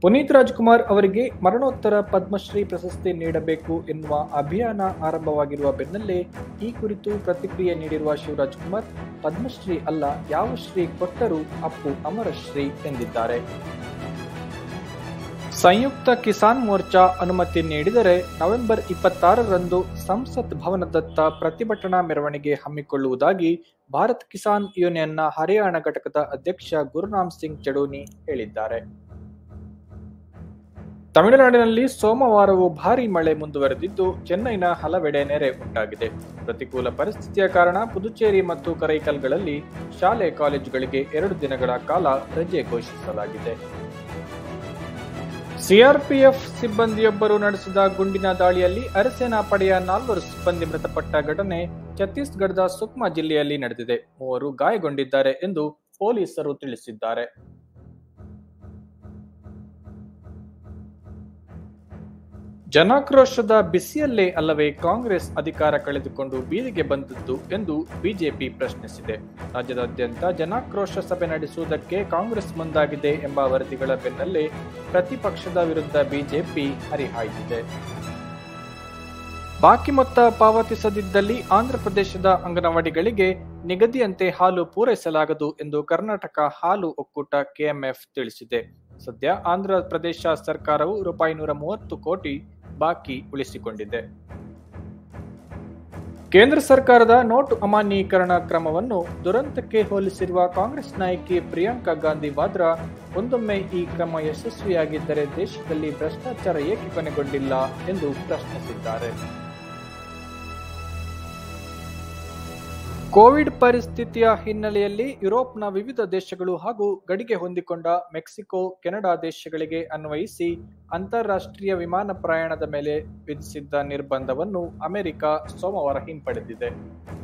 ಪುನೀತ್ ರಾಜ್ಕುಮಾರ್ ಅವರಿಗೆ ಮರಣೋತ್ತರ ಪದ್ಮಶ್ರೀ ಪ್ರಶಸ್ತಿ ನೀಡಬೇಕು ಎನ್ನುವ ಅಭಿಯಾನ ಆರಂಭವಾಗಿರುವ ಬೆನ್ನಲ್ಲೇ ಈ ಕುರಿತು ಪ್ರತಿಕ್ರಿಯೆ ನೀಡಿರುವ ಶಿವರಾಜ್ ಕುಮಾರ್ ಪದ್ಮಶ್ರೀ ಅಲ್ಲ ಯಾವ ಶ್ರೀ ಕೊಟ್ಟರೂ ಅಪ್ಪು ಅಮರಶ್ರೀ ಎಂದಿದ್ದಾರೆ ಸಂಯುಕ್ತ ಕಿಸಾನ್ ಮೋರ್ಚಾ ಅನುಮತಿ ನೀಡಿದರೆ ನವೆಂಬರ್ ಇಪ್ಪತ್ತಾರರಂದು ಸಂಸತ್ ಭವನದತ್ತ ಪ್ರತಿಭಟನಾ ಮೆರವಣಿಗೆ ಹಮ್ಮಿಕೊಳ್ಳುವುದಾಗಿ ಭಾರತ್ ಕಿಸಾನ್ ಯೂನಿಯನ್ನ ಹರಿಯಾಣ ಘಟಕದ ಅಧ್ಯಕ್ಷ ಗುರುನಾಮ್ ಸಿಂಗ್ ಚಡೋನಿ ಹೇಳಿದ್ದಾರೆ ತಮಿಳುನಾಡಿನಲ್ಲಿ ಸೋಮವಾರವೂ ಭಾರೀ ಮಳೆ ಮುಂದುವರೆದಿದ್ದು ಚೆನ್ನೈನ ಹಲವೆಡೆ ನೆರೆ ಉಂಟಾಗಿದೆ ಪ್ರತಿಕೂಲ ಪರಿಸ್ಥಿತಿಯ ಕಾರಣ ಪುದುಚೇರಿ ಮತ್ತು ಕರೈಕಲ್ಗಳಲ್ಲಿ ಶಾಲೆ ಕಾಲೇಜುಗಳಿಗೆ ಎರಡು ದಿನಗಳ ಕಾಲ ರಜೆ ಘೋಷಿಸಲಾಗಿದೆ ಸಿಆರ್ಪಿಎಫ್ ಸಿಬ್ಬಂದಿಯೊಬ್ಬರು ನಡೆಸಿದ ಗುಂಡಿನ ದಾಳಿಯಲ್ಲಿ ಅರೆಸೇನಾ ಪಡೆಯ ನಾಲ್ವರು ಸಿಬ್ಬಂದಿ ಮೃತಪಟ್ಟ ಘಟನೆ ಛತ್ತೀಸ್ಗಢದ ಸುಕ್ಮಾ ಜಿಲ್ಲೆಯಲ್ಲಿ ನಡೆದಿದೆ ಮೂವರು ಗಾಯಗೊಂಡಿದ್ದಾರೆ ಎಂದು ಪೊಲೀಸರು ತಿಳಿಸಿದ್ದಾರೆ ಜನಾಕ್ರೋಶದ ಬಿಸಿಯಲ್ಲೇ ಅಲ್ಲವೇ ಕಾಂಗ್ರೆಸ್ ಅಧಿಕಾರ ಕಳೆದುಕೊಂಡು ಬೀದಿಗೆ ಬಂದದ್ದು ಎಂದು ಬಿಜೆಪಿ ಪ್ರಶ್ನಿಸಿದೆ ರಾಜ್ಯದಾದ್ಯಂತ ಜನಾಕ್ರೋಶ ಸಭೆ ನಡೆಸುವುದಕ್ಕೆ ಕಾಂಗ್ರೆಸ್ ಮುಂದಾಗಿದೆ ಎಂಬ ವರದಿಗಳ ಬೆನ್ನಲ್ಲೇ ಪ್ರತಿಪಕ್ಷದ ವಿರುದ್ಧ ಬಿಜೆಪಿ ಹರಿಹಾಯ್ದಿದೆ ಬಾಕಿ ಮೊತ್ತ ಪಾವತಿಸದಿದ್ದಲ್ಲಿ ಆಂಧ್ರಪ್ರದೇಶದ ಅಂಗನವಾಡಿಗಳಿಗೆ ನಿಗದಿಯಂತೆ ಹಾಲು ಪೂರೈಸಲಾಗದು ಎಂದು ಕರ್ನಾಟಕ ಹಾಲು ಒಕ್ಕೂಟ ಕೆಎಂಎಫ್ ತಿಳಿಸಿದೆ ಸದ್ಯ ಆಂಧ್ರ ಪ್ರದೇಶ ಸರ್ಕಾರವು ರೂಪಾಯಿ ನೂರ ಮೂವತ್ತು ಕೋಟಿ ಬಾಕಿ ಉಳಿಸಿಕೊಂಡಿದೆ ಕೇಂದ್ರ ಸರ್ಕಾರದ ನೋಟು ಅಮಾನ್ಯೀಕರಣ ಕ್ರಮವನ್ನು ದುರಂತಕ್ಕೆ ಹೋಲಿಸಿರುವ ಕಾಂಗ್ರೆಸ್ ನಾಯಕಿ ಪ್ರಿಯಾಂಕಾ ಗಾಂಧಿ ವಾದ್ರಾ ಒಂದೊಮ್ಮೆ ಈ ಕ್ರಮ ಯಶಸ್ವಿಯಾಗಿದ್ದರೆ ದೇಶದಲ್ಲಿ ಭ್ರಷ್ಟಾಚಾರ ಏಕೆ ಕೊನೆಗೊಂಡಿಲ್ಲ ಎಂದು ಪ್ರಶ್ನಿಸಿದ್ದಾರೆ ಕೋವಿಡ್ ಪರಿಸ್ಥಿತಿಯ ಹಿನ್ನೆಲೆಯಲ್ಲಿ ಯುರೋಪ್ನ ವಿವಿಧ ದೇಶಗಳು ಹಾಗೂ ಗಡಿಗೆ ಹೊಂದಿಕೊಂಡ ಮೆಕ್ಸಿಕೋ ಕೆನಡಾ ದೇಶಗಳಿಗೆ ಅನ್ವಯಿಸಿ ಅಂತಾರಾಷ್ಟ್ರೀಯ ವಿಮಾನ ಪ್ರಯಾಣದ ಮೇಲೆ ವಿಧಿಸಿದ್ದ ನಿರ್ಬಂಧವನ್ನು ಅಮೆರಿಕ ಸೋಮವಾರ ಹಿಂಪಡೆದಿದೆ